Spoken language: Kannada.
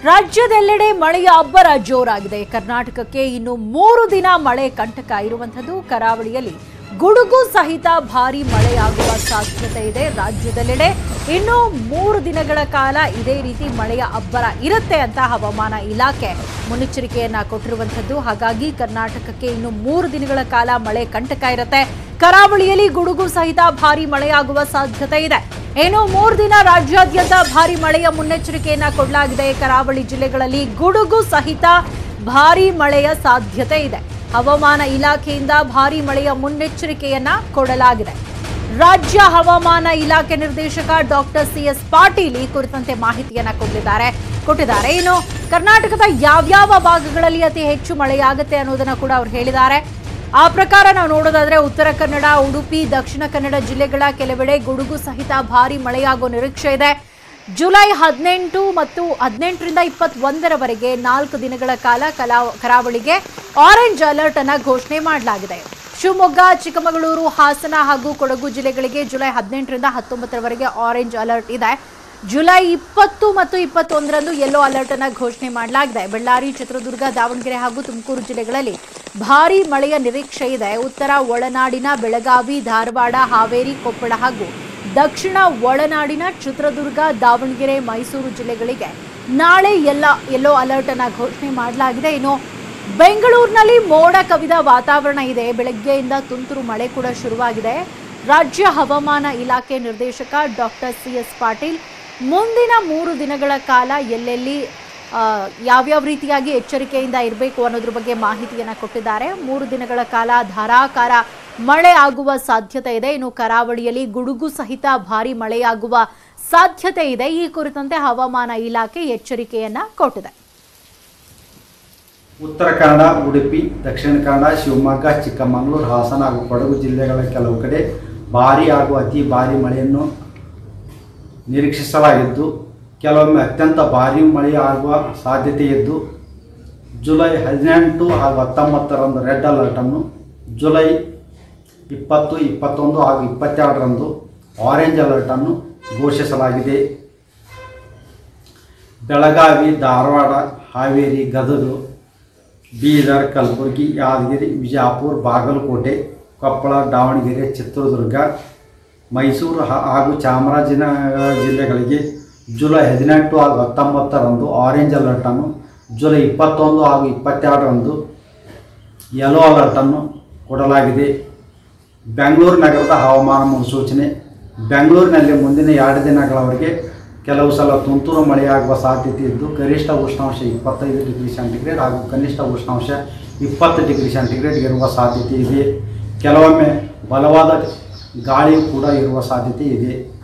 ರಾಜ್ಯದೆಲ್ಲೆಡೆ ಮಳೆಯ ಅಬ್ಬರ ಜೋರಾಗಿದೆ ಕರ್ನಾಟಕಕ್ಕೆ ಇನ್ನು ಮೂರು ದಿನ ಮಳೆ ಕಂಟಕ ಇರುವಂಥದ್ದು ಕರಾವಳಿಯಲ್ಲಿ ಗುಡುಗು ಸಹಿತ ಭಾರಿ ಮಳೆಯಾಗುವ ಸಾಧ್ಯತೆ ಇದೆ ರಾಜ್ಯದೆಲ್ಲೆಡೆ ಇನ್ನು ಮೂರು ದಿನಗಳ ಕಾಲ ಇದೇ ರೀತಿ ಮಳೆಯ ಅಬ್ಬರ ಇರುತ್ತೆ ಅಂತ ಹವಾಮಾನ ಇಲಾಖೆ ಮುನ್ನೆಚ್ಚರಿಕೆಯನ್ನ ಕೊಟ್ಟಿರುವಂಥದ್ದು ಹಾಗಾಗಿ ಕರ್ನಾಟಕಕ್ಕೆ ಇನ್ನು ಮೂರು ದಿನಗಳ ಕಾಲ ಮಳೆ ಕಂಟಕ ಇರುತ್ತೆ ಕರಾವಳಿಯಲ್ಲಿ ಗುಡುಗು ಸಹಿತ ಭಾರಿ ಮಳೆಯಾಗುವ ಸಾಧ್ಯತೆ ಇದೆ ಇನ್ನು ಮೂರು ದಿನ ರಾಜ್ಯಾದ್ಯಂತ ಭಾರಿ ಮಳೆಯ ಮುನ್ನೆಚ್ಚರಿಕೆಯನ್ನ ಕೊಡಲಾಗಿದೆ ಕರಾವಳಿ ಜಿಲ್ಲೆಗಳಲ್ಲಿ ಗುಡುಗು ಸಹಿತ ಭಾರಿ ಮಳೆಯ ಸಾಧ್ಯತೆ ಇದೆ ಹವಾಮಾನ ಇಲಾಖೆಯಿಂದ ಭಾರಿ ಮಳೆಯ ಮುನ್ನೆಚ್ಚರಿಕೆಯನ್ನ ಕೊಡಲಾಗಿದೆ ರಾಜ್ಯ ಹವಾಮಾನ ಇಲಾಖೆ ನಿರ್ದೇಶಕ ಡಾಕ್ಟರ್ ಸಿ ಎಸ್ ಪಾಟೀಲ್ ಈ ಕುರಿತಂತೆ ಮಾಹಿತಿಯನ್ನ ಕೊಟ್ಟಿದ್ದಾರೆ ಕೊಟ್ಟಿದ್ದಾರೆ ಇನ್ನು ಕರ್ನಾಟಕದ ಯಾವ್ಯಾವ ಭಾಗಗಳಲ್ಲಿ ಅತಿ ಹೆಚ್ಚು ಮಳೆಯಾಗುತ್ತೆ ಅನ್ನೋದನ್ನ ಕೂಡ ಅವ್ರು ಹೇಳಿದ್ದಾರೆ ಆ ಪ್ರಕಾರ ನಾವು ನೋಡೋದಾದ್ರೆ ಉತ್ತರ ಕನ್ನಡ ಉಡುಪಿ ದಕ್ಷಿಣ ಕನ್ನಡ ಜಿಲ್ಲೆಗಳ ಕೆಲವೆಡೆ ಗುಡುಗು ಸಹಿತ ಭಾರಿ ಮಳೆಯಾಗುವ ನಿರೀಕ್ಷೆ ಇದೆ ಜುಲೈ ಹದಿನೆಂಟು ಮತ್ತು ಹದಿನೆಂಟರಿಂದ ಇಪ್ಪತ್ತೊಂದರವರೆಗೆ ನಾಲ್ಕು ದಿನಗಳ ಕಾಲ ಕಲಾ ಕರಾವಳಿಗೆ ಆರೆಂಜ್ ಅಲರ್ಟ್ ಅನ್ನ ಘೋಷಣೆ ಮಾಡಲಾಗಿದೆ ಶಿವಮೊಗ್ಗ ಚಿಕ್ಕಮಗಳೂರು ಹಾಸನ ಹಾಗೂ ಕೊಡಗು ಜಿಲ್ಲೆಗಳಿಗೆ ಜುಲೈ ಹದಿನೆಂಟರಿಂದ ಹತ್ತೊಂಬತ್ತರವರೆಗೆ ಆರೆಂಜ್ ಅಲರ್ಟ್ ಇದೆ ಜುಲೈ ಇಪ್ಪತ್ತು ಮತ್ತು ಇಪ್ಪತ್ತೊಂದರಂದು ಯೆಲ್ಲೋ ಅಲರ್ಟ್ ಅನ್ನ ಘೋಷಣೆ ಮಾಡಲಾಗಿದೆ ಬಳ್ಳಾರಿ ಚಿತ್ರದುರ್ಗ ದಾವಣಗೆರೆ ಹಾಗೂ ತುಮಕೂರು ಜಿಲ್ಲೆಗಳಲ್ಲಿ ಭಾರೀ ಮಳೆಯ ನಿರೀಕ್ಷೆ ಇದೆ ಉತ್ತರ ಒಳನಾಡಿನ ಬೆಳಗಾವಿ ಧಾರವಾಡ ಹಾವೇರಿ ಕೊಪ್ಪಳ ಹಾಗೂ ದಕ್ಷಿಣ ಒಳನಾಡಿನ ಚಿತ್ರದುರ್ಗ ದಾವಣಗೆರೆ ಮೈಸೂರು ಜಿಲ್ಲೆಗಳಿಗೆ ನಾಳೆ ಎಲ್ಲ ಯೆಲ್ಲೋ ಅಲರ್ಟ್ ಅನ್ನ ಘೋಷಣೆ ಮಾಡಲಾಗಿದೆ ಇನ್ನು ಬೆಂಗಳೂರಿನಲ್ಲಿ ಮೋಡ ಕವಿದ ವಾತಾವರಣ ಇದೆ ಬೆಳಗ್ಗೆಯಿಂದ ತುಂತುರು ಮಳೆ ಕೂಡ ಶುರುವಾಗಿದೆ ರಾಜ್ಯ ಹವಾಮಾನ ಇಲಾಖೆ ನಿರ್ದೇಶಕ ಡಾಕ್ಟರ್ ಸಿ ಎಸ್ ಪಾಟೀಲ್ ಮುಂದಿನ ಮೂರು ದಿನಗಳ ಕಾಲ ಎಲ್ಲೆಲ್ಲಿ ಆ, ಯಾವ್ಯಾವ ರೀತಿಯಾಗಿ ಎಚ್ಚರಿಕೆಯಿಂದ ಇರಬೇಕು ಅನ್ನೋದ್ರ ಬಗ್ಗೆ ಮಾಹಿತಿಯನ್ನ ಕೊಟ್ಟಿದ್ದಾರೆ ಮೂರು ದಿನಗಳ ಕಾಲ ಧಾರಾಕಾರ ಮಳೆ ಆಗುವ ಸಾಧ್ಯತೆ ಇದೆ ಇನ್ನು ಕರಾವಳಿಯಲ್ಲಿ ಗುಡುಗು ಸಹಿತ ಭಾರಿ ಮಳೆಯಾಗುವ ಸಾಧ್ಯತೆ ಇದೆ ಈ ಕುರಿತಂತೆ ಹವಾಮಾನ ಇಲಾಖೆ ಎಚ್ಚರಿಕೆಯನ್ನ ಕೊಟ್ಟಿದೆ ಉತ್ತರ ಕನ್ನಡ ಉಡುಪಿ ದಕ್ಷಿಣ ಕನ್ನಡ ಶಿವಮೊಗ್ಗ ಚಿಕ್ಕಮಗಳೂರು ಹಾಸನ ಹಾಗೂ ಕೊಡಗು ಜಿಲ್ಲೆಗಳ ಕೆಲವು ಕಡೆ ಭಾರಿ ಹಾಗೂ ಅತಿ ಭಾರಿ ಮಳೆಯನ್ನು ನಿರೀಕ್ಷಿಸಲಾಗಿದ್ದು ಕೆಲವೊಮ್ಮೆ ಅತ್ಯಂತ ಭಾರಿ ಮಳೆ ಆಗುವ ಸಾಧ್ಯತೆ ಇದ್ದು ಜುಲೈ ಹದಿನೆಂಟು ಹಾಗೂ ಹತ್ತೊಂಬತ್ತರಂದು ರೆಡ್ ಅಲರ್ಟನ್ನು ಜುಲೈ ಇಪ್ಪತ್ತು ಇಪ್ಪತ್ತೊಂದು ಹಾಗೂ ಇಪ್ಪತ್ತೆರಡರಂದು ಆರೆಂಜ್ ಅಲರ್ಟನ್ನು ಘೋಷಿಸಲಾಗಿದೆ ಬೆಳಗಾವಿ ಧಾರವಾಡ ಹಾವೇರಿ ಗದಗ ಬೀದರ್ ಕಲಬುರಗಿ ಯಾದಗಿರಿ ವಿಜಯಪುರ ಬಾಗಲಕೋಟೆ ಕೊಪ್ಪಳ ದಾವಣಗೆರೆ ಚಿತ್ರದುರ್ಗ ಮೈಸೂರು ಹಾ- ಹಾಗೂ ಚಾಮರಾಜನಗರ ಜಿಲ್ಲೆಗಳಿಗೆ ಜುಲೈ ಹದಿನೆಂಟು ಹಾಗೂ ಹತ್ತೊಂಬತ್ತರಂದು ಆರೆಂಜ್ ಅಲರ್ಟನ್ನು ಜುಲೈ ಇಪ್ಪತ್ತೊಂದು ಹಾಗೂ ಇಪ್ಪತ್ತೆರಡರಂದು ಯೆಲ್ಲೋ ಅಲರ್ಟನ್ನು ಕೊಡಲಾಗಿದೆ ಬೆಂಗಳೂರು ನಗರದ ಹವಾಮಾನ ಮುನ್ಸೂಚನೆ ಬೆಂಗಳೂರಿನಲ್ಲಿ ಮುಂದಿನ ಎರಡು ದಿನಗಳವರೆಗೆ ಕೆಲವು ಸಲ ತುಂತುರು ಮಳೆಯಾಗುವ ಸಾಧ್ಯತೆ ಇದ್ದು ಗರಿಷ್ಠ ಉಷ್ಣಾಂಶ ಇಪ್ಪತ್ತೈದು ಡಿಗ್ರಿ ಸೆಂಟಿಗ್ರೇಡ್ ಹಾಗೂ ಕನಿಷ್ಠ ಉಷ್ಣಾಂಶ ಇಪ್ಪತ್ತು ಡಿಗ್ರಿ ಸೆಂಟಿಗ್ರೇಡ್ ಇರುವ ಸಾಧ್ಯತೆ ಇದೆ ಕೆಲವೊಮ್ಮೆ ಬಲವಾದ ಗಾಳಿಯೂ ಕೂಡ ಇರುವ ಸಾಧ್ಯತೆ ಇದೆ